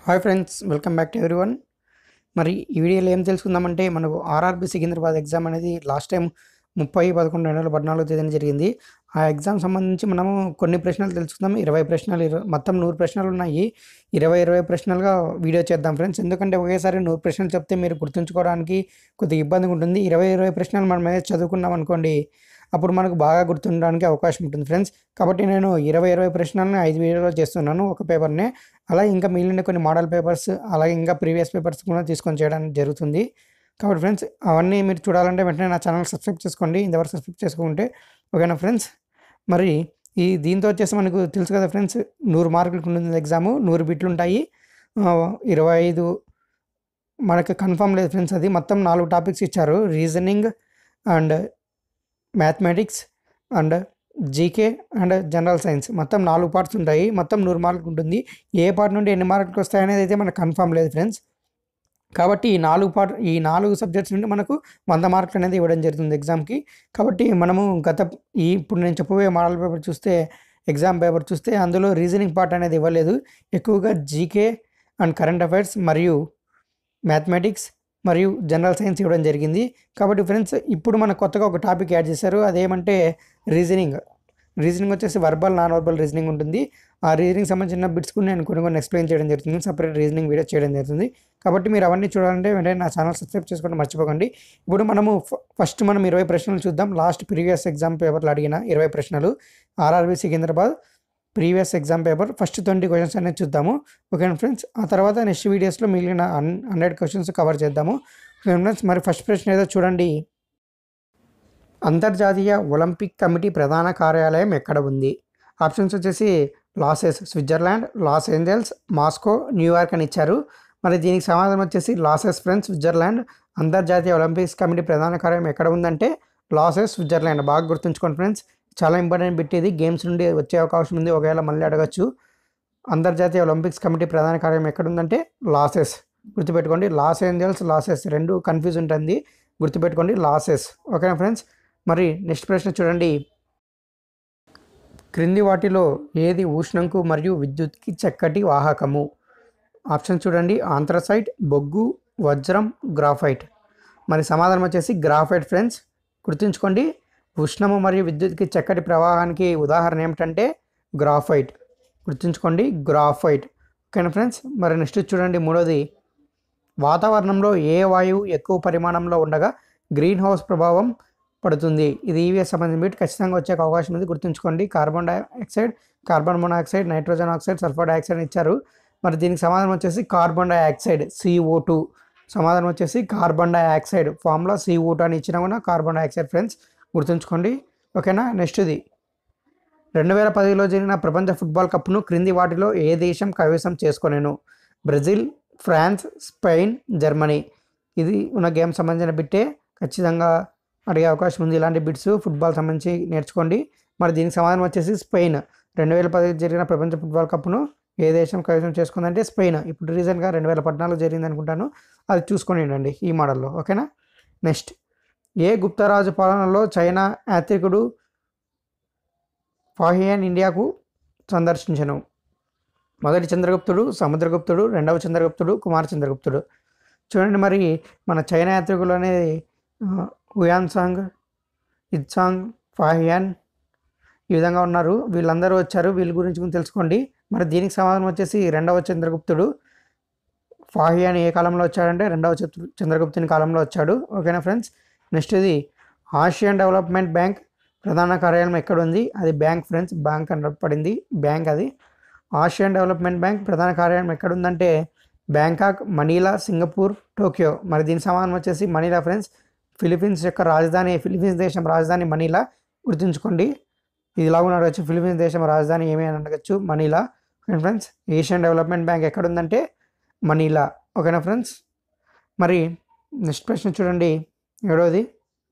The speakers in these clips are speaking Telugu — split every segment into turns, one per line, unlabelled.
hi friends welcome back to everyone మరి ఈ వీడియోలో ఏం తెలుసుకుందామంటే మనకు ఆర్ఆర్బి సికింద్రాబాద్ ఎగ్జామ్ అనేది లాస్ట్ టైం ముప్పై పదకొండు రెండు వేల పద్నాలుగు తేదీన జరిగింది ఆ ఎగ్జామ్ సంబంధించి మనము కొన్ని ప్రశ్నలు తెలుసుకుందాం ఇరవై ప్రశ్నలు ఇర- మొత్తం నూరు ప్రశ్నలు ఉన్నాయి ఇరవై ఇరవై ప్రశ్నలుగా వీడియో చేద్దాం ఫ్రెండ్స్ ఎందుకంటే ఒకేసారి నూరు ప్రశ్నలు చెప్తే మీరు గుర్తుంచుకోవడానికి కొద్దిగా ఇబ్బందిగా ఉంటుంది ఇరవై ఇరవై ప్రశ్నలు మనం ఏదైతే చదువుకున్నాం అనుకోండి అప్పుడు మనకు బాగా గుర్తుండడానికి అవకాశం ఉంటుంది ఫ్రెండ్స్ కాబట్టి నేను ఇరవై ఇరవై ప్రశ్నలను ఐదు వీడియోలో చేస్తున్నాను ఒక పేపర్నే అలాగే ఇంకా మిగిలిన కొన్ని మోడల్ పేపర్స్ అలాగే ఇంకా ప్రీవియస్ పేపర్స్ కూడా తీసుకొని చేయడానికి జరుగుతుంది కాబట్టి ఫ్రెండ్స్ అవన్నీ మీరు చూడాలంటే వెంటనే నా ఛానల్ సబ్స్క్రైబ్ చేసుకోండి ఇంతవరకు సబ్స్క్రైబ్ చేసుకుంటే ఓకేనా ఫ్రెండ్స్ మరి ఈ దీంతో వచ్చేసి మనకు తెలుసు కదా ఫ్రెండ్స్ నూరు మార్కులకు ఉంటుంది ఎగ్జాము నూరు బిట్లు ఉంటాయి ఆ, ఇరవై ఐదు మనకి కన్ఫర్మ్ లేదు ఫ్రెండ్స్ అది మొత్తం నాలుగు టాపిక్స్ ఇచ్చారు reasoning and mathematics and GK and general science మొత్తం నాలుగు పార్ట్స్ ఉంటాయి మొత్తం నూరు మార్కులు ఉంటుంది ఏ పార్ట్ నుండి ఎన్ని మార్కులు వస్తాయనేది అయితే మనకు కన్ఫర్మ్ లేదు ఫ్రెండ్స్ కాబట్టి ఈ నాలుగు పార్ట్ ఈ నాలుగు సబ్జెక్ట్స్ నుండి మనకు వంద మార్కులు అనేది ఇవ్వడం జరుగుతుంది ఎగ్జామ్కి కాబట్టి మనము గత ఈ ఇప్పుడు నేను చెప్పబోయే మోడల్ పేపర్ చూస్తే ఎగ్జామ్ పేపర్ చూస్తే అందులో రీజనింగ్ పార్ట్ అనేది ఇవ్వలేదు ఎక్కువగా జీకే అండ్ కరెంట్ అఫైర్స్ మరియు మ్యాథమెటిక్స్ మరియు జనరల్ సైన్స్ ఇవ్వడం జరిగింది కాబట్టి ఫ్రెండ్స్ ఇప్పుడు మన కొత్తగా ఒక టాపిక్ యాడ్ చేశారు అదేమంటే రీజనింగ్ రీజనింగ్ వచ్చేసి వర్బల్ నాన్ వర్బల్ రీజనింగ్ ఉంటుంది ఆ రీజనింగ్ సంబంధించిన బిట్స్ కూడా నేను కొన్ని కొన్ని ఎక్స్ప్లెయిన్ చేయడం జరుగుతుంది సపరేట్ రీజనింగ్ వీడియో చేయడం జరుగుతుంది కాబట్టి మీరు అవన్నీ చూడాలంటే వెంటనే నా ఛానల్ సబ్స్క్రైబ్ చేసుకోవడం మర్చిపోకండి ఇప్పుడు మనము ఫ- ఫస్ట్ మనం ఇరవై ప్రశ్నలు చూద్దాం లాస్ట్ ప్రీవియస్ ఎగ్జామ్ పేపర్లో అడిగిన ఇరవై ప్రశ్నలు RRB Secunderabad previous exam paper first twenty questions అనేది చూద్దాము ఓకే ఫ్రెండ్స్ ఆ తర్వాత నెక్స్ట్ వీడియోస్లో మిగిలిన హన్ హండ్రెడ్ క్వశ్చన్స్ కవర్ చేద్దాము ఓకే ఫ్రెండ్స్ మరి ఫస్ట్ ప్రశ్న ఏదో చూడండి అంతర్జాతీయ ఒలింపిక్ కమిటీ ప్రధాన కార్యాలయం ఎక్కడ ఉంది ఆప్షన్స్ వచ్చేసి లాసెస్ Switzerland Los Angeles Moscow New York అని ఇచ్చారు మరి దీనికి సమాధానం వచ్చేసి లాసెస్ ఫ్రెండ్స్ స్విట్జర్లాండ్ అంతర్జాతీయ ఒలింపిక్స్ కమిటీ ప్రధాన కార్యాలయం ఎక్కడ ఉందంటే లాసెస్ స్విట్జర్లాండ్ బాగా గుర్తుంచుకోండి ఫ్రెండ్స్ చాలా ఇంపార్టెంట్ బిట్ ఇది గేమ్స్ నుండి వచ్చే అవకాశం ఉంది ఒకవేళ మళ్ళీ అడగచ్చు అంతర్జాతీయ ఒలింపిక్స్ కమిటీ ప్రధాన కార్యం ఎక్కడ ఉందంటే లాసెస్ గుర్తుపెట్టుకోండి లాస్ ఏంజల్స్ లాసెస్ రెండు కన్ఫ్యూజ్ ఉంటుంది గుర్తుపెట్టుకోండి లాసెస్ ఓకేనా ఫ్రెండ్స్ మరి నెక్స్ట్ ప్రశ్న చూడండి క్రింది వాటిలో ఏది ఉష్ణంకు మరియు విద్యుత్కి చక్కటి వాహకము ఆప్షన్ చూడండి ఆంథ్రసైట్ బొగ్గు వజ్రం గ్రాఫైట్ మరి సమాధానం వచ్చేసి గ్రాఫైట్ ఫ్రెండ్స్ గుర్తుంచుకోండి ఉష్ణము మరియు విద్యుత్కి చక్కటి ప్రవాహానికి ఉదాహరణ ఏమిటంటే గ్రాఫైట్ గుర్తుంచుకోండి గ్రాఫైట్ ఓకేనా ఫ్రెండ్స్ మరి నెక్స్ట్ చూడండి మూడోది వాతావరణంలో ఏ వాయువు ఎక్కువ పరిమాణంలో ఉండగా గ్రీన్ హౌస్ ప్రభావం పడుతుంది ఇది ఈవీఎస్ సంబంధించిన బిట్ ఖచ్చితంగా వచ్చే అవకాశం ఉంది గుర్తుంచుకోండి carbon dioxide carbon monoxide nitrogen oxide sulphur dioxide ఇచ్చారు మరి దీనికి సమాధానం వచ్చేసి కార్బన్ డైఆక్సైడ్ సిఓ టూ సమాధానం వచ్చేసి carbon dioxide formula CO two అని ఇచ్చినా కూడా కార్బన్ డైఆక్సైడ్ ఫ్రెండ్స్ గుర్తుంచుకోండి ఓకేనా నెక్స్ట్ ఇది రెండు వేల పదిలో జరిగిన ప్రపంచ ఫుట్బాల్ కప్ను క్రింది వాటిలో ఏ దేశం కైవసం చేసుకొనేను బ్రెజిల్ ఫ్రాన్స్ స్పెయిన్ జర్మనీ ఇది ఉన్న గేమ్ సంబంధించిన బిట్టే ఖచ్చితంగా అడిగే అవకాశం ఉంది ఇలాంటి బిట్స్ ఫుట్బాల్ సంబంధించి నేర్చుకోండి మరి దీనికి సమాధానం వచ్చేసి స్పెయిన్ రెండు వేల పది జరిగిన ప్రపంచ ఫుట్బాల్ కప్ను ఏ దేశం కైవసం చేసుకుందంటే స్పెయిన్ ఇప్పుడు రీసెంట్గా రెండు వేల పద్నాలుగు జరిగింది అనుకుంటాను అది చూసుకొని ఉండండి ఈ మోడల్లో ఓకేనా నెక్స్ట్ ఏ గుప్తరాజు పాలనలో చైనా యాత్రికుడు ఫాహియన్ ఇండియాకు సందర్శించను మొదటి చంద్రగుప్తుడు సముద్రగుప్తుడు రెండవ చంద్రగుప్తుడు కుమార చంద్రగుప్తుడు చూడండి మరి మన చైనా యాత్రికులు అనేది హుయాన్సాంగ్ ఇత్సాంగ్ ఫాహియాన్ ఈ విధంగా ఉన్నారు వీళ్ళందరూ వచ్చారు వీళ్ళ గురించి కూడా తెలుసుకోండి మరి దీనికి సమాధానం వచ్చేసి రెండవ చంద్రగుప్తుడు ఫాహియాన్ ఏ కాలంలో వచ్చాడంటే రెండవ చంద్ర- చంద్రగుప్తుని కాలంలో వచ్చాడు ఓకేనా ఫ్రెండ్స్ నెక్స్ట్ ఇది ఆసియన్ డెవలప్మెంట్ బ్యాంక్ ప్రధాన కార్యాలయం ఎక్కడ ఉంది అది బ్యాంక్ ఫ్రెండ్స్ బ్యాంక్ అని పడింది బ్యాంక్ అది ఆసియన్ డెవలప్మెంట్ బ్యాంక్ ప్రధాన కార్యాలయం ఎక్కడ ఉందంటే బ్యాంకాక్ మనీలా సింగపూర్ టోక్యో మరి దీని సమాధానం వచ్చేసి మనీలా ఫ్రెండ్స్ ఫిలిప్పీన్స్ యొక్క రాజధాని ఫిలిప్పీన్స్ దేశం రాజధాని మనీలా గుర్తుంచుకోండి ఇది ఇలా కూడా అడగచ్చు ఫిలిప్పీన్స్ దేశం రాజధాని ఏమి అని అడగచ్చు Manila okay friends Asian development bank ఎక్కడ ఉందంటే మనీలా ఓకేనా ఫ్రెండ్స్ మరి నెక్స్ట్ ప్రశ్న చూడండి ఏడవది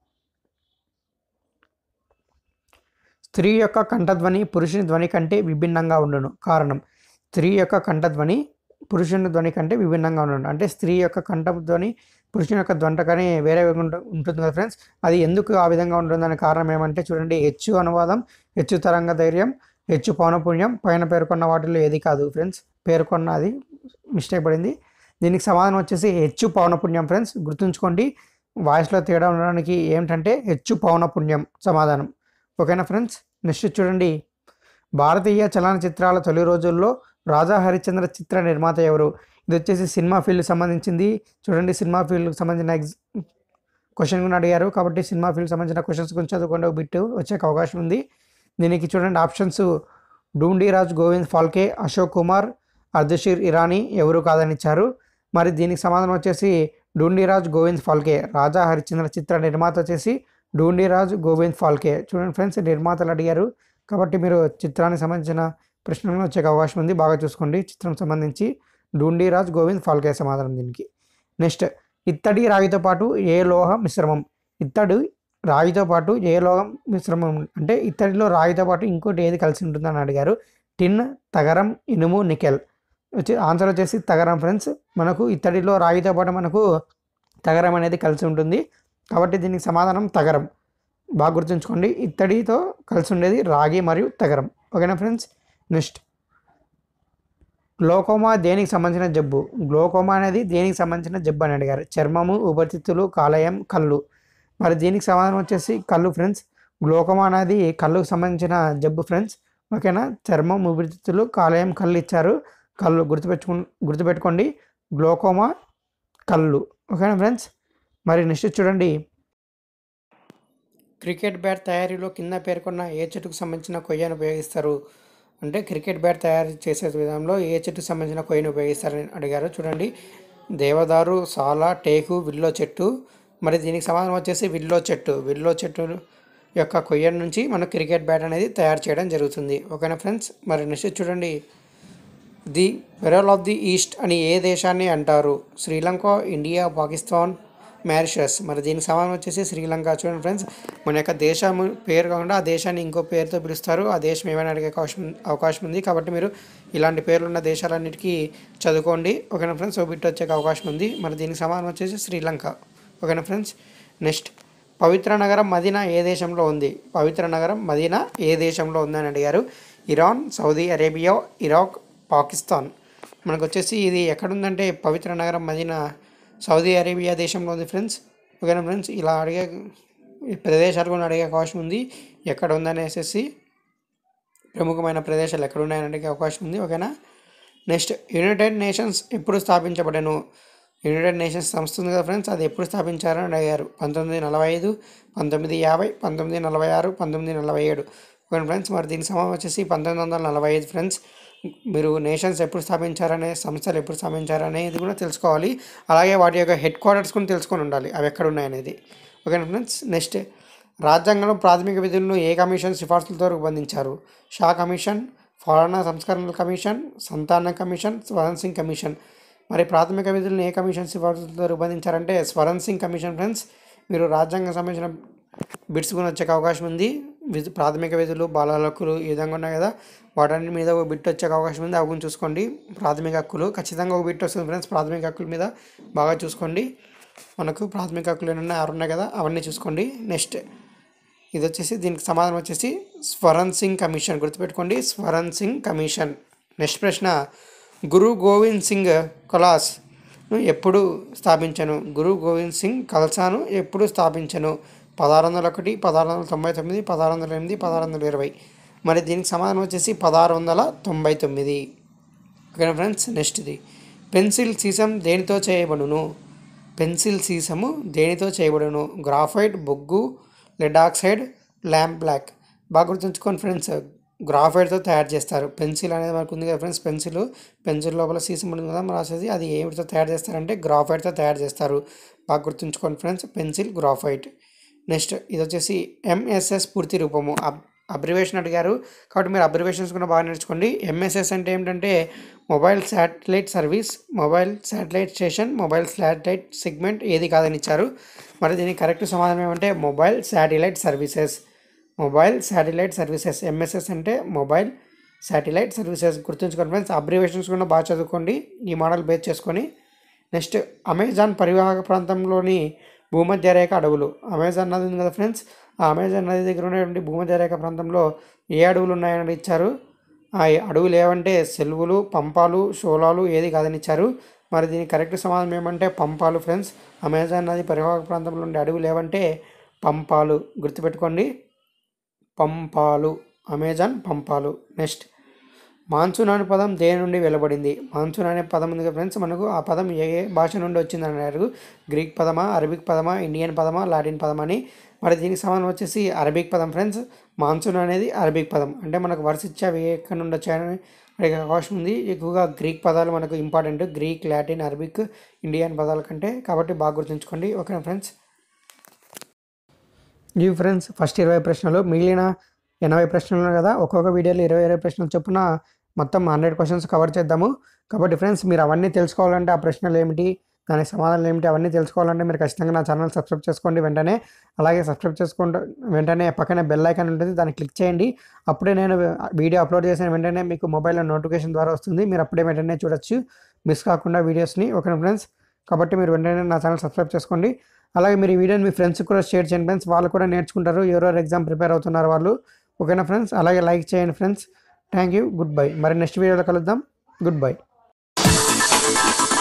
స్త్రీ యొక్క కంఠధ్వని పురుషుని ధ్వని కంటే విభిన్నంగా ఉండును కారణం స్త్రీ యొక్క కంఠధ్వని పురుషుని ధ్వని కంటే విభిన్నంగా ఉండును అంటే స్త్రీ యొక్క కంఠధ్వని పురుషుని యొక్క ధ్వని కానీ వేరే ఉంటు- ఉంటుంది కదా ఫ్రెండ్స్ అది ఎందుకు ఆ విధంగా ఉంటుందనే కారణం ఏమంటే చూడండి హెచ్చు అనువాదం హెచ్చు తరంగ ధైర్యం హెచ్చు పౌనపుణ్యం పైన పేర్కొన్న వాటిలో ఏది కాదు ఫ్రెండ్స్ పేర్కొన్నది మిస్టేక్ పడింది దీనికి సమాధానం వచ్చేసి హెచ్చు పౌనపుణ్యం ఫ్రెండ్స్ గుర్తుంచుకోండి వాయిస్లో తేడా ఉండడానికి ఏమిటంటే హెచ్చు పౌనపుణ్యం సమాధానం ఓకేనా ఫ్రెండ్స్ నెక్స్ట్ చూడండి భారతీయ చలనచిత్రాల తొలి రోజుల్లో రాజా హరిశ్చంద్ర చిత్ర నిర్మాత ఎవరు ఇది వచ్చేసి సినిమా ఫీల్డ్ సంబంధించింది చూడండి సినిమా ఫీల్డ్కి సంబంధించిన ఎగ్జ్ క్వశ్చన్ కూడా అడిగారు కాబట్టి సినిమా ఫీల్డ్ సంబంధించిన క్వశ్చన్స్ గురించి చదువుకోండి ఒక బిట్ వచ్చే అవకాశం ఉంది దీనికి చూడండి ఆప్షన్స్ డూండిరాజ్ గోవింద్ ఫాల్కే అశోక్ కుమార్ అర్ధశీర్ ఇరానీ ఎవరు కాదని ఇచ్చారు మరి దీనికి సమాధానం వచ్చేసి డూండిరాజ్ గోవింద్ ఫాల్కే రాజా హరిశ్చంద్ర చిత్ర నిర్మాత వచ్చేసి డూండిరాజ్ గోవింద్ ఫాల్కే చూడండి ఫ్రెండ్స్ నిర్మాతలు అడిగారు కాబట్టి మీరు చిత్రానికి సంబంధించిన ప్రశ్నలు వచ్చే అవకాశం ఉంది బాగా చూసుకోండి చిత్రం సంబంధించి డూండిరాజ్ గోవింద్ ఫాల్కే సమాధానం దీనికి నెక్స్ట్ ఇత్తడి రాగితో పాటు ఏ లోహ మిశ్రమం ఇత్తడి రాగితో పాటు ఏ లోహం మిశ్రమం అంటే ఇత్తడిలో రాగితో పాటు ఇంకోటి ఏది కలిసి ఉంటుందని అడిగారు టిన్ తగరం ఇనుము నికెల్ వచ్చి ఆన్సర్ వచ్చేసి తగరం ఫ్రెండ్స్ మనకు ఇత్తడిలో రాగితో పాటు మనకు తగరం అనేది కలిసి ఉంటుంది కాబట్టి దీనికి సమాధానం తగరం బాగా గుర్తుంచుకోండి ఇత్తడితో కలిసి ఉండేది రాగి మరియు తగరం ఓకేనా ఫ్రెండ్స్ నెక్స్ట్ గ్లోకోమా దేనికి సంబంధించిన జబ్బు గ్లోకోమా అనేది దేనికి సంబంధించిన జబ్బు అని అడిగారు చర్మము ఉపతిత్తులు కాలేయం కళ్ళు మరి దీనికి సమాధానం వచ్చేసి కళ్ళు ఫ్రెండ్స్ గ్లోకోమా అనేది కళ్ళుకు సంబంధించిన జబ్బు ఫ్రెండ్స్ ఓకేనా చర్మం ఊపిరితిత్తులు కాలేయం కళ్ళు ఇచ్చారు కళ్ళు గుర్తుపెట్టుకు గుర్తుపెట్టుకోండి గ్లోకోమా కళ్ళు ఓకేనా ఫ్రెండ్స్ మరి నెక్స్ట్ చూడండి క్రికెట్ బ్యాట్ తయారీలో కింద పేర్కొన్న ఏ చెట్టుకు సంబంధించిన కొయ్యను ఉపయోగిస్తారు అంటే క్రికెట్ బ్యాట్ తయారు చేసే విధానంలో ఏ చెట్టుకు సంబంధించిన కొయ్యను ఉపయోగిస్తారని అడిగారు చూడండి దేవదారు సాల టేకు విల్లో చెట్టు మరి దీనికి సమాధానం వచ్చేసి విల్లో చెట్టు విల్లో చెట్టు యొక్క కొయ్య నుంచి మనం క్రికెట్ బ్యాట్ అనేది తయారు చేయడం జరుగుతుంది ఓకేనా ఫ్రెండ్స్ మరి నెక్స్ట్ చూడండి the whirl of the east అని ఏ దేశాన్ని అంటారు శ్రీలంక ఇండియా పాకిస్తాన్ మ్యారిషస్ మరి దీనికి సమాధానం వచ్చేసి శ్రీలంక చూడండి ఫ్రెండ్స్ మన యొక్క దేశం పేరు కాకుండా ఆ దేశాన్ని ఇంకో పేరుతో పిలుస్తారు ఆ దేశం ఏమైనా అడిగే అవకాశం అవకాశం ఉంది కాబట్టి మీరు ఇలాంటి పేర్లు ఉన్న దేశాలన్నిటికీ చదువుకోండి ఓకేనా ఫ్రెండ్స్ ఓ బిట్ వచ్చే అవకాశం ఉంది మరి దీనికి సమాధానం వచ్చేసి శ్రీలంక ఓకేనా ఫ్రెండ్స్ నెక్స్ట్ పవిత్ర నగరం మదీనా ఏ దేశంలో ఉంది పవిత్ర నగరం మదీనా ఏ దేశంలో ఉందని అడిగారు Iran Saudi Arabia Iraq Pakistan మనకు వచ్చేసి ఇది ఎక్కడుందంటే పవిత్ర నగరం మదీనా సౌదీ అరేబియా దేశంలో ఉంది ఫ్రెండ్స్ ఓకేనా ఫ్రెండ్స్ ఇలా అడిగే ఈ ప్రదేశాలు కూడా అడిగే అవకాశం ఉంది ఎక్కడ ఉందనేసి ప్రముఖమైన ప్రదేశాలు ఎక్కడ ఉన్నాయని అడిగే అవకాశం ఉంది ఓకేనా నెక్స్ట్ యునైటెడ్ నేషన్స్ ఎప్పుడు స్థాపించబడను యునైటెడ్ నేషన్స్ సంస్థ ఉంది కదా ఫ్రెండ్స్ అది ఎప్పుడు స్థాపించారని అడిగారు పంతొమ్మిది నలభై ఐదు పంతొమ్మిది యాభై పంతొమ్మిది నలభై ఆరు పంతొమ్మిది నలభై ఏడు ఓకే ఫ్రెండ్స్ మరి దీనికి సమాధానం వచ్చేసి పంతొమ్మిది వందల నలభై ఐదు ఫ్రెండ్స్ మీరు నేషన్స్ ఎప్పుడు స్థాపించారనే సంస్థలు ఎప్పుడు స్థాపించారనేది కూడా తెలుసుకోవాలి అలాగే వాటి యొక్క హెడ్ క్వార్టర్స్ కూడా తెలుసుకొని ఉండాలి అవి ఎక్కడ ఉన్నాయనేది ఓకేనా ఫ్రెండ్స్ నెక్స్ట్ రాజ్యాంగంలో ప్రాథమిక విధులను ఏ కమిషన్ సిఫార్సులతో రూపొందించారు షా కమిషన్ ఫారెన్ సంస్కరణల commission Santhana commission Swaran Singh commission మరి ప్రాథమిక విధులను ఏ కమిషన్ సిఫార్సులతో రూపొందించారంటే స్వరణ్ సింగ్ కమిషన్ ఫ్రెండ్స్ మీరు రాజ్యాంగం సంబంధించిన బిట్స్ కూడా వచ్చే అవకాశం ఉంది విధు ప్రాథమిక విధులు బాలల హక్కులు ఈ విధంగా ఉన్నాయి కదా వాటన్నిటి మీద ఒక బిట్ వచ్చే అవకాశం ఉంది అవి చూసుకోండి ప్రాథమిక హక్కులు ఖచ్చితంగా ఒక బిట్ వస్తుంది ఫ్రెండ్స్ ప్రాథమిక హక్కుల మీద బాగా చూసుకోండి మనకు ప్రాథమిక హక్కులు ఏమన్నా ఆరు ఉన్నాయి కదా అవన్నీ చూసుకోండి నెక్స్ట్ ఇది వచ్చేసి దీనికి సమాధానం వచ్చేసి స్వరణ్ సింగ్ కమిషన్ గుర్తుపెట్టుకోండి స్వరణ్ సింగ్ కమిషన్ నెక్స్ట్ ప్రశ్న గురు గోవింద్ సింగ్ కలాస్ను ఎప్పుడు స్థాపించను గురు గోవింద్ సింగ్ కల్సాను ఎప్పుడు స్థాపించను పదహారు వందల ఒకటి పదహారు వందల తొంభై తొమ్మిది పదహారు వందల ఎనిమిది పదహారు వందల ఇరవై మరి దీనికి సమాధానం వచ్చేసి పదహారు వందల తొంభై తొమ్మిది ఓకేనా ఫ్రెండ్స్ నెక్స్ట్ ఇది పెన్సిల్ సీసం దేనితో చేయబడును పెన్సిల్ సీసము దేనితో చేయబడును గ్రాఫైట్ బొగ్గు లెడ్ ఆక్సైడ్ ల్యాంప్ బ్లాక్ బాగా గుర్తుంచుకోండి ఫ్రెండ్స్ గ్రాఫైట్తో తయారు చేస్తారు పెన్సిల్ అనేది మనకు ఉంది కదా ఫ్రెండ్స్ పెన్సిల్ పెన్సిల్ లోపల సీసం ఉంటుంది కదా మనం రాసేది అది ఏమిటితో తయారు చేస్తారంటే గ్రాఫైట్తో తయారు చేస్తారు బాగా గుర్తుంచుకోండి ఫ్రెండ్స్ పెన్సిల్ గ్రాఫైట్ నెక్స్ట్ ఇది వచ్చేసి ఎంఎస్ఎస్ పూర్తి రూపము అబ్ అబ్రివేషన్ అడిగారు కాబట్టి మీరు అబ్రివేషన్స్ కూడా బాగా నేర్చుకోండి ఎంఎస్ఎస్ అంటే ఏంటంటే mobile satellite service mobile satellite station mobile satellite segment ఏది కాదని ఇచ్చారు మరి దీనికి కరెక్ట్ సమాధానం ఏమంటే mobile satellite services mobile satellite services MSS అంటే మొబైల్ శాటిలైట్ సర్వీసెస్ గుర్తుంచుకోండి ఫ్రెండ్స్ అబ్రివేషన్స్ కూడా బాగా చదువుకోండి ఈ మోడల్ బేస్ చేసుకొని నెక్స్ట్ అమెజాన్ పరివాహక ప్రాంతంలోని భూమధ్య రేఖ అడవులు అమెజాన్ నది ఉంది కదా ఫ్రెండ్స్ ఆ అమెజాన్ నది దగ్గర ఉన్నటువంటి భూమధ్య రేఖ ప్రాంతంలో ఏ అడవులు ఉన్నాయని ఇచ్చారు ఆ అడవులు ఏవంటే సెల్వులు పంపాలు షోలాలు ఏది కాదని ఇచ్చారు మరి దీనికి కరెక్ట్ సమాధానం ఏమంటే పంపాలు ఫ్రెండ్స్ అమెజాన్ నది పరివాహక ప్రాంతంలో ఉండే అడవులు ఏవంటే పంపాలు గుర్తుపెట్టుకోండి పంపాలు అమెజాన్ పంపాలు నెక్స్ట్ మాన్సూన్ అనే పదం దేని నుండి వెలువడింది మాన్సూన్ అనే పదం ఉంది కదా ఫ్రెండ్స్ మనకు ఆ పదం ఏ ఏ భాష నుండి వచ్చింది అన్నారు గ్రీక్ పదమా అరబిక్ పదమా ఇండియన్ పదమా లాటిన్ పదమా అని మరి దీనికి సమానం వచ్చేసి అరబిక్ పదం ఫ్రెండ్స్ మాన్సూన్ అనేది అరబిక్ పదం అంటే మనకు వరుస ఇచ్చే అవి ఎక్కడి నుండి వచ్చాయని అడిగే అవకాశం ఉంది ఎక్కువగా గ్రీక్ పదాలు మనకు important Greek Latin Arabic Indian పదాల కంటే కాబట్టి బాగా గుర్తుంచుకోండి ఓకేనా ఫ్రెండ్స్ ఇవి ఫ్రెండ్స్ ఫస్ట్ ఇరవై ప్రశ్నలు మిగిలిన ఎనభై ప్రశ్నలు ఉన్నాయి కదా ఒక్కొక్క వీడియోలో ఇరవై ఇరవై ప్రశ్నలు చొప్పున మొత్తం హండ్రెడ్ క్వశ్చన్స్ కవర్ చేద్దాము కాబట్టి ఫ్రెండ్స్ మీరు అవన్నీ తెలుసుకోవాలంటే ఆ ప్రశ్నలు ఏమిటి దానికి సమాధానాలు ఏమిటి అవన్నీ తెలుసుకోవాలంటే మీరు ఖచ్చితంగా నా ఛానల్ సబ్స్క్రైబ్ చేసుకోండి వెంటనే అలాగే సబ్స్క్రైబ్ చేసుకుంటూ వెంటనే పక్కనే బెల్ ఐకాన్ ఉంటుంది దాన్ని క్లిక్ చేయండి అప్పుడే నేను వీడియో అప్లోడ్ చేసిన వెంటనే మీకు మొబైల్లో నోటిఫికేషన్ ద్వారా వస్తుంది మీరు అప్పుడే వెంటనే చూడొచ్చు మిస్ కాకుండా వీడియోస్ని ఓకేనా ఫ్రెండ్స్ కాబట్టి మీరు వెంటనే నా ఛానల్ సబ్స్క్రైబ్ చేసుకోండి అలాగే మీరు ఈ వీడియోని మీ ఫ్రెండ్స్కి కూడా షేర్ చేయండి ఫ్రెండ్స్ వాళ్ళు కూడా నేర్చుకుంటారు ఎవరెవరు ఎగ్జామ్ ప్రిపేర్ అవుతున్నారు వాళ్ళు ఓకేనా ఫ్రెండ్స్ అలాగే లైక్ చేయండి friends thank you good bye మరి నెక్స్ట్ వీడియోలో కలుద్దాం గుడ్ బై